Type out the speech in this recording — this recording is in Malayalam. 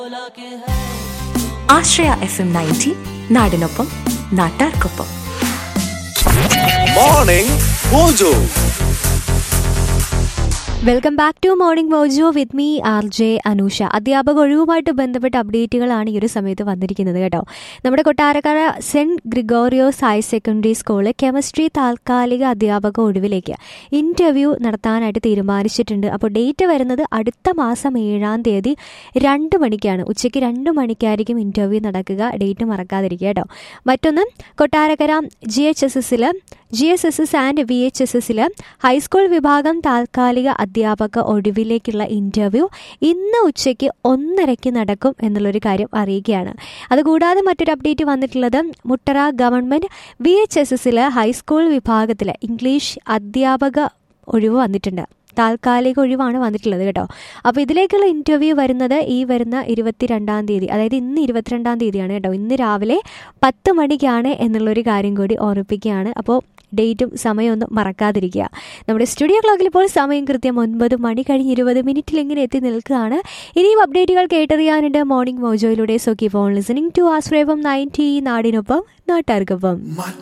ആശ്രയ എഫ് എം നയൻറ്റി നാടിനൊപ്പം നാട്ടാർക്കൊപ്പം morning mojo welcome back to morning mojo with me R J Anusha അധ്യാപക ഒഴിവുമായിട്ട് ബന്ധപ്പെട്ട അപ്ഡേറ്റുകളാണ് ഈ ഒരു സമയത്ത് വന്നിരിക്കുന്നത് കേട്ടോ നമ്മുടെ Kottarakkara saint Gregorios higher secondary സ്കൂളിൽ കെമിസ്ട്രി താൽക്കാലിക അധ്യാപക ഒഴിവിലേക്ക് ഇന്റർവ്യൂ നടത്താനായിട്ട് തീരുമാനിച്ചിട്ടുണ്ട് അപ്പോൾ ഡേറ്റ് വരുന്നത് അടുത്ത മാസം ഏഴാം തീയതി രണ്ട് മണിക്കാണ് ഉച്ചയ്ക്ക് രണ്ട് മണിക്കായിരിക്കും ഇന്റർവ്യൂ നടക്കുക ഡേറ്റ് മറക്കാതിരിക്കുക കേട്ടോ മറ്റൊന്ന് കൊട്ടാരക്കര ജി എച്ച് എസ് എസിൽ G S S S and V H S എസിൽ ഹൈസ്കൂൾ വിഭാഗം താൽക്കാലിക അധ്യാപക ഒഴിവിലേക്കുള്ള ഇൻ്റർവ്യൂ ഇന്ന് ഉച്ചയ്ക്ക് ഒന്നരയ്ക്ക് നടക്കും എന്നുള്ളൊരു കാര്യം അറിയിക്കുകയാണ് അതുകൂടാതെ മറ്റൊരു അപ്ഡേറ്റ് വന്നിട്ടുള്ളത് Muttara government V H S എസിൽ ഹൈസ്കൂൾ വിഭാഗത്തിൽ ഇംഗ്ലീഷ് അധ്യാപക ഒഴിവ് വന്നിട്ടുണ്ട് താൽക്കാലിക ഒഴിവാണ് വന്നിട്ടുള്ളത് കേട്ടോ അപ്പോൾ ഇതിലേക്കുള്ള ഇൻ്റർവ്യൂ വരുന്നത് ഈ വരുന്ന ഇരുപത്തിരണ്ടാം തീയതി അതായത് ഇന്ന് ഇരുപത്തിരണ്ടാം തീയതിയാണ് കേട്ടോ ഇന്ന് രാവിലെ പത്ത് മണിക്കാണ് എന്നുള്ളൊരു കാര്യം കൂടി ഓർമ്മിപ്പിക്കുകയാണ് അപ്പോൾ ഡേറ്റും സമയമൊന്നും മറക്കാതിരിക്കുക നമ്മുടെ സ്റ്റുഡിയോ ക്ലോക്കിൽ ഇപ്പോൾ സമയം കൃത്യം ഒൻപത് മണി കഴിഞ്ഞ് ഇരുപത് മിനിറ്റിൽ ഇങ്ങനെ എത്തി നിൽക്കുകയാണ് ഇനിയും അപ്ഡേറ്റുകൾ കേട്ടറിയാനുണ്ട് മോർണിംഗ് മോജോയിലൂടെ so keep on listening to ആശ്രയപ്പം നയൻറ്റി നാടിനൊപ്പം നാട്ടാർക്കൊപ്പം